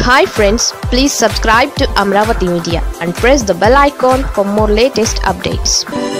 hi friends please subscribe to Amaravati media and press the bell icon for more latest updates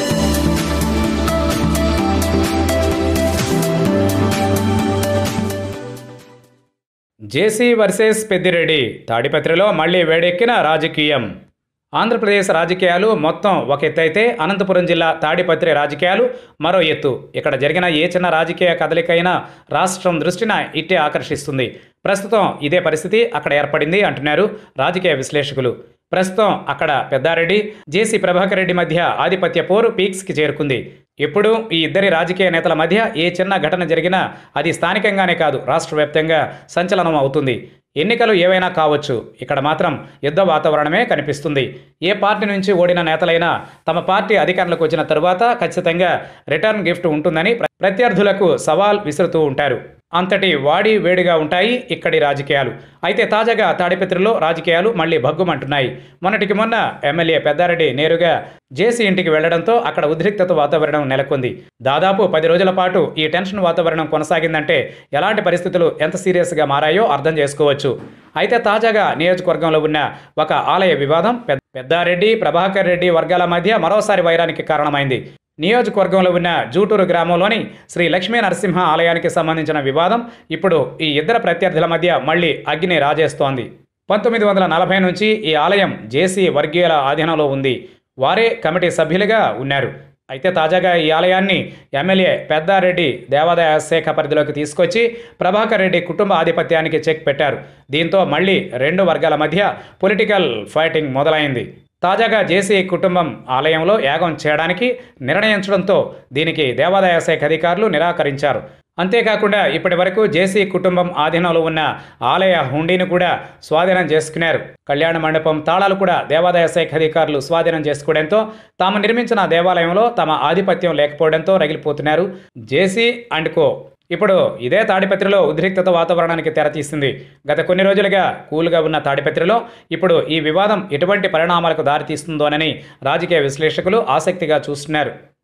JC versus Peddireddy తాడిపత్రిలో మళ్లీ వేడెక్కిన రాజకీయం ఆంధ్రప్రదేశ్ రాజకీయాలు మొత్తం ఒక ఎత్తు అయితే అనంతపురం జిల్లా తాడిపత్రి రాజకీయాలు మరో ఎత్తు ఇక్కడ జరిగిన ఏ చిన్న రాజకీయ కదలికైనా రాష్ట్రం దృష్టిన ఇట్టే ఆకర్షిస్తుంది ప్రస్తుతం ఇదే పరిస్థితి అక్కడ ఏర్పడింది అంటున్నారు రాజకీయ విశ్లేషకులు ప్రస్తుతం అక్కడ పెద్దారెడ్డి జేసీ ప్రభాకర్ రెడ్డి మధ్య ఆధిపత్య పోరు పీక్స్కి చేరుకుంది ఇప్పుడు ఈ ఇద్దరి రాజకీయ నేతల మధ్య ఏ చిన్న ఘటన జరిగినా అది స్థానికంగానే కాదు రాష్ట్ర వ్యాప్తంగా సంచలనం అవుతుంది ఎన్నికలు ఏవైనా కావచ్చు ఇక్కడ మాత్రం యుద్ధ వాతావరణమే కనిపిస్తుంది ఏ పార్టీ నుంచి ఓడిన నేతలైనా తమ పార్టీ అధికారంలోకి వచ్చిన తరువాత ఖచ్చితంగా రిటర్న్ గిఫ్ట్ ఉంటుందని ప్ర- ప్రత్యర్థులకు సవాల్ విసురుతూ ఉంటారు అంతటి వాడి వేడిగా ఉంటాయి ఇక్కడి రాజకీయాలు అయితే తాజాగా తాడిపత్రిలో రాజకీయాలు మళ్ళీ భగ్గుమంటున్నాయి మొన్నటికి మొన్న ఎమ్మెల్యే పెద్దారెడ్డి నేరుగా జేసీ ఇంటికి వెళ్లడంతో అక్కడ ఉద్రిక్తత వాతావరణం నెలకొంది దాదాపు పది రోజుల పాటు ఈ టెన్షన్ వాతావరణం కొనసాగిందంటే ఎలాంటి పరిస్థితులు ఎంత సీరియస్గా మారాయో అర్థం చేసుకోవచ్చు అయితే తాజాగా నియోజకవర్గంలో ఉన్న ఒక ఆలయ వివాదం పెద్ద- పెద్దారెడ్డి ప్రభాకర్ రెడ్డి వర్గాల మధ్య మరోసారి వైరానికి కారణమైంది నియోజకవర్గంలో ఉన్న జూటూరు గ్రామంలోని శ్రీ లక్ష్మీ నరసింహ ఆలయానికి సంబంధించిన వివాదం ఇప్పుడు ఈ ఇద్దరు ప్రత్యర్థుల మధ్య మళ్ళీ అగ్ని రాజేస్తోంది పంతొమ్మిది వందల నలభై నుంచి ఈ ఆలయం జేసీ వర్గీయుల ఆధీనంలో ఉంది వారే కమిటీ సభ్యులుగా ఉన్నారు అయితే తాజాగా ఈ ఆలయాన్ని ఎమ్మెల్యే పెద్దారెడ్డి దేవాదాయ శాఖ పరిధిలోకి తీసుకొచ్చి ప్రభాకర్ రెడ్డి కుటుంబ ఆధిపత్యానికి చెక్ పెట్టారు దీంతో మళ్ళీ రెండు వర్గాల మధ్య పొలిటికల్ ఫైటింగ్ మొదలైంది తాజాగా జేసీ కుటుంబం ఆలయంలో యాగం చేయడానికి నిర్ణయించడంతో దీనికి దేవాదాయ శాఖ అధికారులు నిరాకరించారు అంతేకాకుండా ఇప్పటి వరకు జేసీ కుటుంబం ఆధీనంలో ఉన్న ఆలయ హుండీని కూడా స్వాధీనం చేసుకున్నారు కళ్యాణ మండపం తాళాలు కూడా దేవాదాయ శాఖ అధికారులు స్వాధీనం చేసుకోవడంతో తాము నిర్మించిన దేవాలయంలో తమ ఆధిపత్యం లేకపోవడంతో రగిలిపోతున్నారు జేసీ అండ్ కో ఇప్పుడు ఇదే తాడిపత్రిలో ఉద్రిక్తత వాతావరణానికి తెరతీస్తుంది గత కొన్ని రోజులుగా కూల్గా ఉన్న తాడిపత్రిలో ఇప్పుడు ఈ వివాదం ఎటువంటి పరిణామాలకు దారితీస్తుందోనని రాజకీయ విశ్లేషకులు ఆసక్తిగా చూస్తున్నారు